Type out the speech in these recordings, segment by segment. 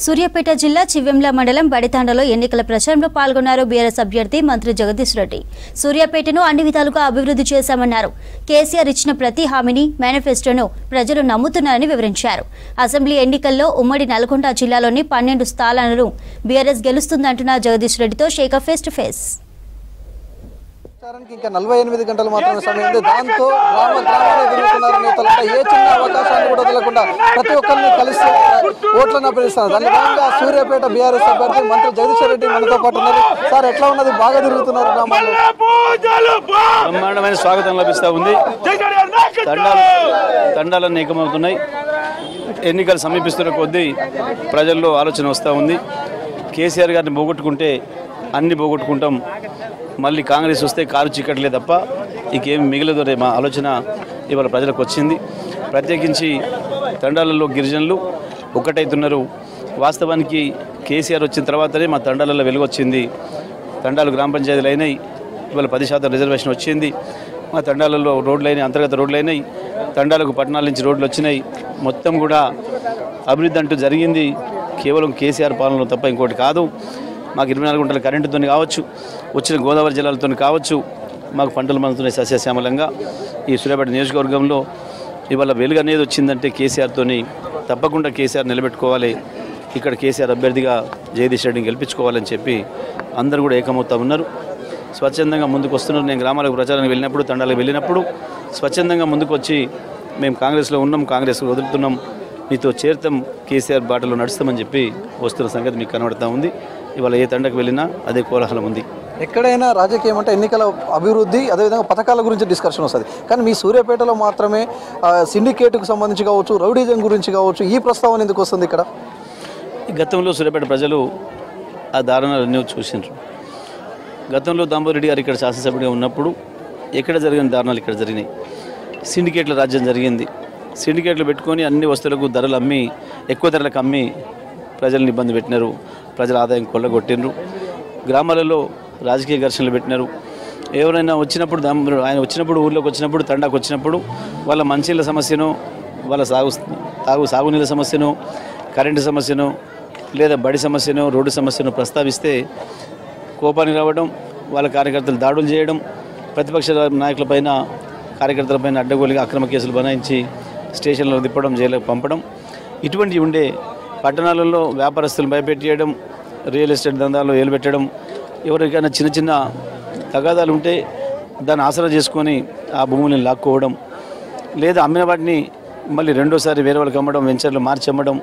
సూర్యాపేట జిల్లా చివ్వెంల మండలం బడితాండలో ఎన్నికల ప్రచారంలో పాల్గొన్నారు బీఆర్ఎస్ అభ్యర్థి మంత్రి జగదీష్ రెడ్డి సూర్యాపేటను అన్ని విధాలుగా అభివృద్ధి చేశామన్నారు కేసీఆర్ ఇచ్చిన ప్రతి హామీని మేనిఫెస్టోను ప్రజలు నమ్ముతున్నారని వివరించారు అసెంబ్లీ ఎన్నికల్లో ఉమ్మడి నల్గొండ జిల్లాలోని పన్నెండు స్థానాలను బీఆర్ఎస్ గెలుస్తుందంటున్న జగదీష్ రెడ్డితో షేక్ ఫేస్ టు ఫేస్ ప్రచారానికి ఇంకా నలభై ఎనిమిది గంటలు మాత్రమే సమయం ఉంది దాంతో గ్రామ గ్రామాలు తిరుగుతున్నారు నేతలంతా ఏ చిన్న అవకాశాన్ని కూడా వదలకుండా ప్రతి ఒక్కరిని కలిసి ఓట్లను అభ్యర్థిస్తారు దాని భాగంగా సూర్యాపేట బీఆర్ఎస్ అభ్యర్థి మంత్రి జగదీశ్వర్ రెడ్డి మనతో పాటు ఉన్నారు సార్ ఎట్లా ఉన్నది బాగా తిరుగుతున్నారు గ్రామాల్లో బ్రహ్మాండమైన స్వాగతం లభిస్తూ ఉంది తండాలు తండాలన్నీ ఏకమవుతున్నాయి ఎన్నికలు సమీపిస్తున్న కొద్దీ ప్రజల్లో ఆలోచన వస్తూ ఉంది కేసీఆర్ గారిని పోగొట్టుకుంటే అన్ని పోగొట్టుకుంటాం మళ్ళీ కాంగ్రెస్ వస్తే కారు చీకట్లే తప్ప ఇంకేం మిగలదు అనే మా ఆలోచన ఇవాళ ప్రజలకు వచ్చింది ప్రత్యేకించి తండాలలో గిరిజనులు ఒక్కటైతున్నారు వాస్తవానికి కేసీఆర్ వచ్చిన తర్వాతనే మా తండాలలో వెలుగు వచ్చింది తండాలు గ్రామ పంచాయతీలు అయినాయి ఇవాళ పది శాతం రిజర్వేషన్ వచ్చింది మా తండాలలో రోడ్లు అయినాయి అంతర్గత రోడ్లు అయినాయి తండాలకు పట్టణాల నుంచి రోడ్లు వచ్చినాయి మొత్తం కూడా అభివృద్ధి అంటూ జరిగింది కేవలం కేసీఆర్ పాలనలో తప్ప ఇంకోటి కాదు మాకు ఇరవై నాలుగు గంటల కరెంటుతో కావచ్చు వచ్చిన గోదావరి జిల్లాలతో కావచ్చు మాకు పంటలు పండుతున్నాయి సస్యశ్యామలంగా ఈ సూర్యాపేట నియోజకవర్గంలో ఇవాళ వెలుగు అనేది వచ్చిందంటే కేసీఆర్తోని తప్పకుండా కేసీఆర్ నిలబెట్టుకోవాలి ఇక్కడ కేసీఆర్ అభ్యర్థిగా జగదీష్ రెడ్డిని గెలిపించుకోవాలని చెప్పి అందరూ కూడా ఏకమవుతా ఉన్నారు స్వచ్ఛందంగా ముందుకు వస్తున్నారు నేను గ్రామాలకు ప్రచారానికి వెళ్ళినప్పుడు తండాలకు వెళ్ళినప్పుడు స్వచ్ఛందంగా ముందుకు వచ్చి మేము కాంగ్రెస్లో ఉన్నాం కాంగ్రెస్ వదులుతున్నాం మీతో చేరుతాం కేసీఆర్ బాటలో నడుస్తామని చెప్పి వస్తున్న సంగతి మీకు కనబడతా ఉంది ఇవాళ ఏ తండకు వెళ్ళినా అదే కోలాహలం ఉంది ఎక్కడైనా రాజకీయం అంటే ఎన్నికల అభివృద్ధి అదేవిధంగా పథకాల గురించి డిస్కషన్ వస్తుంది కానీ మీ సూర్యాపేటలో మాత్రమే ఆ, సిండికేట్కు సంబంధించి కావచ్చు రౌడీజం గురించి కావచ్చు ఈ ప్రస్తావన ఎందుకు వస్తుంది ఇక్కడ ఈ గతంలో సూర్యాపేట ప్రజలు ఆ దారుణాలు ఎన్నో చూసిండ్రు గతంలో దాంబోరెడ్డి గారు ఇక్కడ శాసనసభ్యుడిగా ఉన్నప్పుడు ఎక్కడ జరిగిన దారుణాలు ఇక్కడ జరిగినాయి సిండికేట్ల రాజ్యం జరిగింది సిండికేట్లు పెట్టుకొని అన్ని వస్తువులకు ధరలు అమ్మి ఎక్కువ ధరలకు అమ్మి ప్రజల్ని ఇబ్బంది పెట్టినారు ప్రజల ఆదాయం కొల్లగొట్టిండ్రు గ్రామాలలో రాజకీయ ఘర్షణలు పెట్టినారు ఎవరైనా వచ్చినప్పుడు దాంబ ఆయన వచ్చినప్పుడు ఊర్లోకి వచ్చినప్పుడు తండాకు వచ్చినప్పుడు వాళ్ళ మంచిళ్ళ సమస్యను వాళ్ళ సాగు తాగు సాగునీళ్ళ సమస్యను కరెంటు సమస్యను లేదా బడి సమస్యను రోడ్డు సమస్యను ప్రస్తావిస్తే కోపానికి రావడం వాళ్ళ కార్యకర్తలు దాడులు చేయడం ప్రతిపక్ష నాయకులపైన కార్యకర్తలపైన అడ్డగోలుగా అక్రమ కేసులు బనాయించి స్టేషన్లో తిప్పడం జైలుకు పంపడం ఇటువంటివి ఉండే పట్టణాలలో వ్యాపారస్తులను భయపెట్టేయడం రియల్ ఎస్టేట్ దందాలు ఏలుపెట్టడం ఎవరికైనా చిన్న చిన్న తగాదాలు ఉంటే దాన్ని ఆసరా చేసుకొని ఆ భూములను లాక్కోవడం లేదా అమ్మిన వాటిని మళ్ళీ రెండోసారి వేరే వాళ్ళకి అమ్మడం వెంచర్లు మార్చి అమ్మడం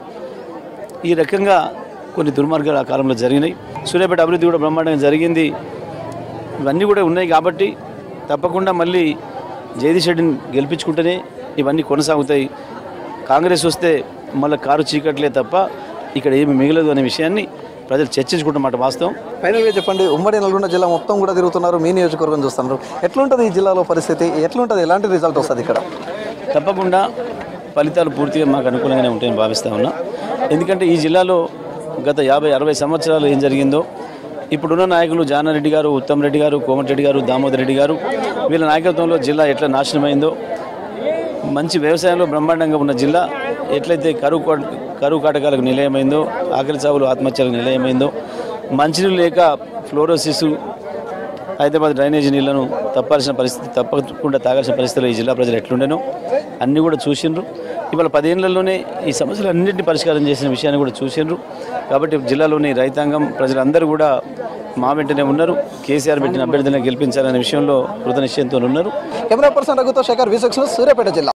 ఈ రకంగా కొన్ని దుర్మార్గాలు ఆ కాలంలో జరిగినాయి సూర్యాపేట అభివృద్ధి కూడా బ్రహ్మాండంగా జరిగింది ఇవన్నీ కూడా ఉన్నాయి కాబట్టి తప్పకుండా మళ్ళీ జగదీష్ రెడ్డిని గెలిపించుకుంటేనే ఇవన్నీ కొనసాగుతాయి కాంగ్రెస్ వస్తే మళ్ళీ కారు చీకట్లే తప్ప ఇక్కడ ఏమి మిగలదు అనే విషయాన్ని ప్రజలు చర్చించుకుంటున్నమాట వాస్తవం ఫైనల్గా చెప్పండి ఉమ్మడి నల్గొండ జిల్లా మొత్తం కూడా తిరుగుతున్నారు మీ నియోజకవర్గం చూస్తున్నారు ఎట్లుంటుంది ఈ జిల్లాలో పరిస్థితి ఎట్లుంటుంది ఎలాంటి రిజల్ట్ వస్తుంది ఇక్కడ తప్పకుండా ఫలితాలు పూర్తిగా మాకు అనుకూలంగానే ఉంటాయని భావిస్తా ఉన్నా ఎందుకంటే ఈ జిల్లాలో గత యాభై అరవై సంవత్సరాలు ఏం జరిగిందో ఇప్పుడున్న నాయకులు జానారెడ్డి గారు ఉత్తమ్ రెడ్డి గారు కోమటిరెడ్డి గారు దామోదర్ రెడ్డి గారు వీళ్ళ నాయకత్వంలో జిల్లా ఎట్లా నాశనమైందో మంచి వ్యవసాయంలో బ్రహ్మాండంగా ఉన్న జిల్లా ఎట్లయితే కరువు కోట- కరువు కాటకాలకు నిలయమైందో ఆకలి చావులు ఆత్మహత్యలకు నిలయమైందో మంచినీళ్ళు లేక ఫ్లోరోసిస్ హైదరాబాద్ డ్రైనేజీ నీళ్లను తప్పాల్సిన పరిస్థితి తప్పకుండా తాగాల్సిన పరిస్థితుల్లో ఈ జిల్లా ప్రజలు ఎట్లుండేనో అన్నీ కూడా చూసిండ్రు ఇవాళ పదేళ్లలోనే ఈ సమస్యలు అన్నింటినీ పరిష్కారం చేసిన విషయాన్ని కూడా చూసిండ్రు కాబట్టి జిల్లాలోని రైతాంగం ప్రజలందరూ కూడా మా వెంటనే ఉన్నారు కేసీఆర్ పెట్టిన అభ్యర్థిని గెలిపించాలనే విషయంలో కృత నిశ్చయంతో ఉన్నారు కెమెరా పర్సన్ రఘుతో శేఖర్ విసక్స్ సూర్యాపేట జిల్లా